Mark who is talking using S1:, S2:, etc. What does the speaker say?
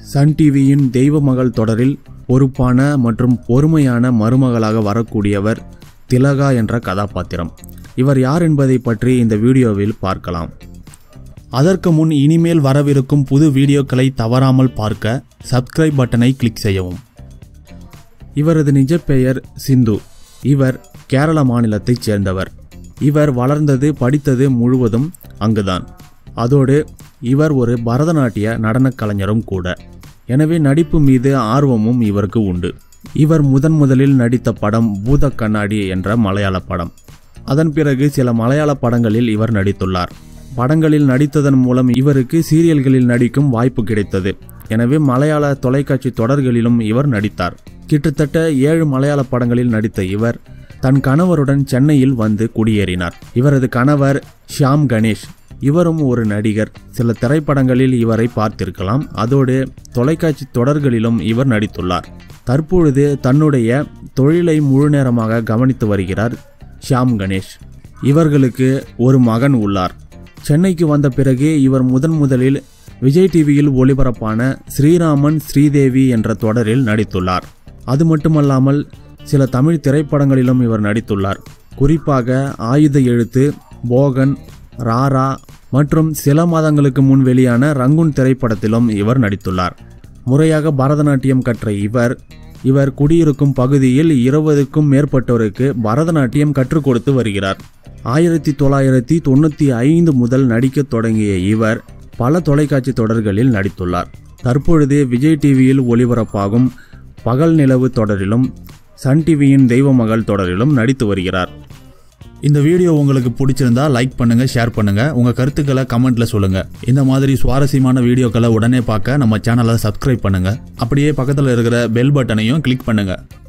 S1: Sun டிவியின் தெய்வ மகள் தொடரில் பொறுப்பான மற்றும் பொறுமையான மருமகளாக வரக்கூடியவர் திலகா என்ற கதாபாத்திரம் இவர் யார் என்பதை பற்றி இந்த வீடியோவில் பார்க்கலாம் அதற்கு முன் இனிமேல் வரவிருக்கும் புது வீடியோக்களை தவறாமல் பார்க்க சப்ஸ்கிரைப் பட்டனை கிளிக் செய்யவும் இவரது நிஜ பெயர் சிந்து இவர் கேரள மாநிலத்தைச் சேர்ந்தவர் இவர் வளர்ந்தது படித்தது முழுவதும் அங்குதான் அதோடு இவர் ஒரு பரதநாட்டிய நடனக் கலைஞரும் கூட எனவே நடிப்பு மீது ஆர்வமும் இவருக்கு உண்டு இவர் முதன் முதலில் நடித்த படம் பூத கண்ணாடி என்ற மலையாள படம் அதன் பிறகு சில மலையாள படங்களில் இவர் நடித்துள்ளார் படங்களில் நடித்ததன் மூலம் இவருக்கு சீரியல்களில் நடிக்கும் வாய்ப்பு கிடைத்தது எனவே மலையாள தொலைக்காட்சி தொடர்களிலும் இவர் நடித்தார் கிட்டத்தட்ட ஏழு மலையாள படங்களில் நடித்த இவர் தன் கணவருடன் சென்னையில் வந்து குடியேறினார் இவரது கணவர் ஷியாம் கணேஷ் இவரும் ஒரு நடிகர் சில திரைப்படங்களில் இவரை பார்த்திருக்கலாம் அதோடு தொலைக்காட்சி தொடர்களிலும் இவர் நடித்துள்ளார் தற்பொழுது தன்னுடைய தொழிலை முழுநேரமாக கவனித்து வருகிறார் ஷியாம் கணேஷ் இவர்களுக்கு ஒரு மகன் உள்ளார் சென்னைக்கு வந்த பிறகு இவர் முதன் முதலில் விஜய் டிவியில் ஒளிபரப்பான ஸ்ரீராமன் ஸ்ரீதேவி என்ற தொடரில் நடித்துள்ளார் அது மட்டுமல்லாமல் சில தமிழ் திரைப்படங்களிலும் இவர் நடித்துள்ளார் குறிப்பாக ஆயுத எழுத்து போகன் ராரா மற்றும் சில மாதங்களுக்கு முன் வெளியான ரங்குன் திரைப்படத்திலும் இவர் நடித்துள்ளார் முறையாக பரதநாட்டியம் கற்ற இவர் இவர் குடியிருக்கும் பகுதியில் இருபதுக்கும் மேற்பட்டோருக்கு பரதநாட்டியம் கற்றுக் கொடுத்து வருகிறார் ஆயிரத்தி தொள்ளாயிரத்தி தொண்ணூற்றி ஐந்து முதல் நடிக்கத் தொடங்கிய இவர் பல தொலைக்காட்சி தொடர்களில் நடித்துள்ளார் தற்பொழுது விஜய் டிவியில் ஒளிபரப்பாகும் பகல் நிலவு தொடரிலும் சன் டிவியின் தெய்வ மகள் தொடரிலும் நடித்து வருகிறார் இந்த வீடியோ உங்களுக்கு பிடிச்சிருந்தா லைக் பண்ணுங்க ஷேர் பண்ணுங்க உங்க கருத்துக்களை கமெண்ட்ல சொல்லுங்க இந்த மாதிரி சுவாரஸ்யமான வீடியோக்களை உடனே பார்க்க நம்ம சேனலை சப்ஸ்கிரைப் பண்ணுங்க அப்படியே பக்கத்தில் இருக்கிற பெல் பட்டனையும் கிளிக் பண்ணுங்க